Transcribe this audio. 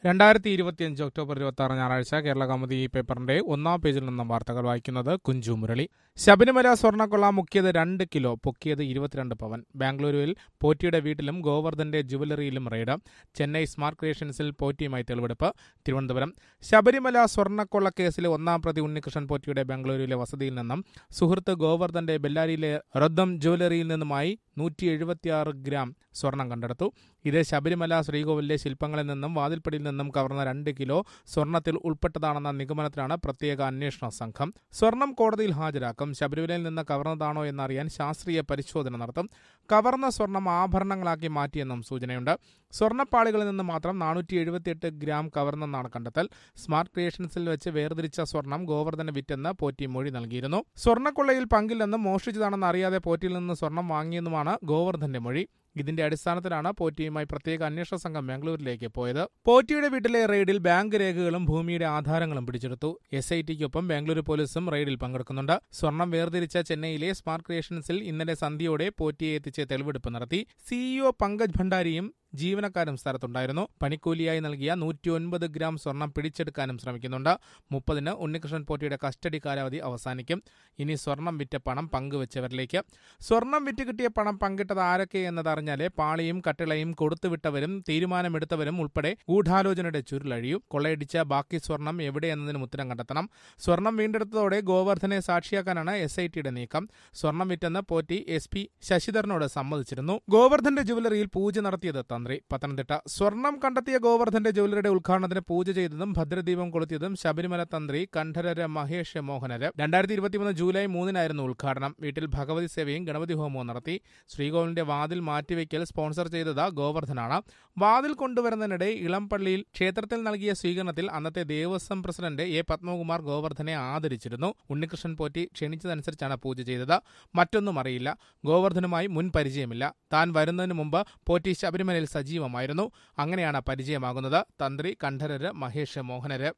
രണ്ടായിരത്തി ഇരുപത്തിയഞ്ച് ഒക്ടോബർ ഇരുപത്തി ആറ് ഞായറാഴ്ച കേരള കൗമുദി ഈ പേപ്പറിന്റെ ഒന്നാം പേജിൽ നിന്നും വാർത്തകൾ വായിക്കുന്നത് കുഞ്ചു മുരളി ശബരിമല സ്വർണ്ണക്കൊള്ള മുക്കിയത് രണ്ട് കിലോ പൊക്കിയത് ഇരുപത്തിരണ്ട് പവൻ ബാംഗ്ലൂരുവിൽ പോറ്റിയുടെ വീട്ടിലും ഗോവർദ്ധന്റെ ജുവലറിയിലും റെയ്ഡ് ചെന്നൈ സ്മാർട്ട് ക്രിയേഷൻസിൽ പോറ്റിയുമായി തെളിവെടുപ്പ് തിരുവനന്തപുരം ശബരിമല സ്വർണ്ണക്കൊള്ള കേസിലെ ഒന്നാം പ്രതി ഉണ്ണികൃഷ്ണൻ പോറ്റിയുടെ ബാംഗ്ലൂരുവിലെ വസതിയിൽ നിന്നും സുഹൃത്ത് ഗോവർദ്ധന്റെ ബെല്ലാരിയിലെ റദ്ദം ജുവലറിയിൽ നിന്നുമായി നൂറ്റി എഴുപത്തിയാറ് ഗ്രാം സ്വർണം കണ്ടെടുത്തു ഇത് ശബരിമല ശ്രീകോവിലിലെ ശില്പങ്ങളിൽ നിന്നും വാതിൽപ്പടിയിൽ നിന്നും കവർന്ന രണ്ട് കിലോ സ്വർണത്തിൽ ഉൾപ്പെട്ടതാണെന്ന നിഗമനത്തിലാണ് പ്രത്യേക അന്വേഷണ സംഘം സ്വർണം കോടതിയിൽ ഹാജരാക്കും ശബരിമലയിൽ നിന്ന് കവർന്നതാണോ എന്നറിയാൻ ശാസ്ത്രീയ പരിശോധന നടത്തും കവർന്ന സ്വർണം ആഭരണങ്ങളാക്കി മാറ്റിയെന്നും സൂചനയുണ്ട് സ്വർണ്ണപ്പാളികളിൽ നിന്ന് മാത്രം നാനൂറ്റി എഴുപത്തിയെട്ട് ഗ്രാം കവർന്നെന്നാണ് കണ്ടെത്തൽ സ്മാർട്ട് ക്രിയേഷൻസിൽ വെച്ച് വേർതിരിച്ച സ്വർണം ഗോവർദ്ധന വിറ്റെന്ന് പോറ്റി മൊഴി നൽകിയിരുന്നു സ്വർണ്ണക്കൊള്ളയിൽ പങ്കില്ലെന്നും മോഷ്ടിച്ചതാണെന്ന് അറിയാതെ പോറ്റിയിൽ നിന്ന് സ്വർണം വാങ്ങിയെന്നുമാണ് ഗോവർദ്ധന്റെ മൊഴി ഇതിന്റെ അടിസ്ഥാനത്തിലാണ് പോറ്റിയുമായി പ്രത്യേക അന്വേഷണ സംഘം ബാംഗ്ലൂരിലേക്ക് പോയത് പോറ്റിയുടെ വീട്ടിലെ റെയ്ഡിൽ ബാങ്ക് രേഖകളും ഭൂമിയുടെ ആധാരങ്ങളും പിടിച്ചെടുത്തു എസ് ഐ ടിക്കൊപ്പം ബാംഗ്ലൂരു പോലീസും റെയ്ഡിൽ പങ്കെടുക്കുന്നുണ്ട് സ്വർണം വേർതിരിച്ച ചെന്നൈയിലെ സ്മാർട്ട് ക്രിയേഷൻസിൽ ഇന്നലെ സന്ധ്യയോടെ പോറ്റിയെ എത്തിച്ച് തെളിവെടുപ്പ് നടത്തി സിഇഒ പങ്കജ് ഭണ്ഡാരിയും ജീവനക്കാരും സ്ഥലത്തുണ്ടായിരുന്നു പണിക്കൂലിയായി നൽകിയ നൂറ്റി ഒൻപത് ഗ്രാം സ്വർണം പിടിച്ചെടുക്കാനും ശ്രമിക്കുന്നുണ്ട് മുപ്പതിന് ഉണ്ണികൃഷ്ണൻ പോറ്റിയുടെ കസ്റ്റഡി കാലാവധി അവസാനിക്കും ഇനി സ്വർണം വിറ്റ പണം പങ്കുവച്ചവരിലേക്ക് സ്വർണം വിറ്റ് കിട്ടിയ പണം പങ്കിട്ടത് ആരൊക്കെ എന്നതറിഞ്ഞാലേ പാളിയും കട്ടിളയും കൊടുത്തുവിട്ടവരും തീരുമാനമെടുത്തവരും ഉൾപ്പെടെ ഗൂഢാലോചനയുടെ ചുരുളഴിയൂ കൊള്ളയടിച്ച ബാക്കി സ്വർണം എവിടെയെന്നതിനും ഉത്തരം കണ്ടെത്തണം സ്വർണം വീണ്ടെടുത്തതോടെ ഗോവർദ്ധനെ സാക്ഷിയാക്കാനാണ് എസ് ഐ ടിയുടെ നീക്കം സ്വർണം വിറ്റെന്ന് പോറ്റി എസ് പി ശശിധരനോട് സമ്മതിച്ചിരുന്നു ഗോവർദ്ധന്റെ ജുവലറിയിൽ പൂജ നടത്തിയത് തന്ത്രി പത്തനംതിട്ട സ്വർണം കണ്ടെത്തിയ ഗോവർദ്ധന്റെ ജുവലറിയുടെ ഉദ്ഘാടനത്തിന് പൂജ ചെയ്തതും ഭദ്രദീപം കൊളുത്തിയതും ശബരിമല തന്ത്രി കണ്ഠരര മഹേഷ് മോഹനര് രണ്ടായിരത്തി ഇരുപത്തിമൂന്ന് ജൂലൈ മൂന്നിനായിരുന്നു ഉദ്ഘാടനം വീട്ടിൽ ഭഗവതി സേവയും ഗണപതി ഹോമവും നടത്തി ശ്രീകോവിലിന്റെ വാതിൽ മാറ്റിവെക്കൽ സ്പോൺസർ ചെയ്തത് ഗോവർദ്ധനാണ് വാതിൽ കൊണ്ടുവരുന്നതിനിടെ ഇളംപള്ളിയിൽ ക്ഷേത്രത്തിൽ നൽകിയ സ്വീകരണത്തിൽ അന്നത്തെ ദേവസ്വം പ്രസിഡന്റ് എ പത്മകുമാർ ഗോവർദ്ധനെ ആദരിച്ചിരുന്നു ഉണ്ണികൃഷ്ണൻ പോറ്റി ക്ഷണിച്ചതനുസരിച്ചാണ് പൂജ ചെയ്തത് മറ്റൊന്നും അറിയില്ല ഗോവർദ്ധനുമായി മുൻ പരിചയമില്ല താൻ വരുന്നതിന് മുമ്പ് പോറ്റി ശബരിമലയിൽ സജീവമായിരുന്നു അങ്ങനെയാണ് പരിചയമാകുന്നത് തന്ത്രി കണ്ഠരര് മഹേഷ് മോഹനര്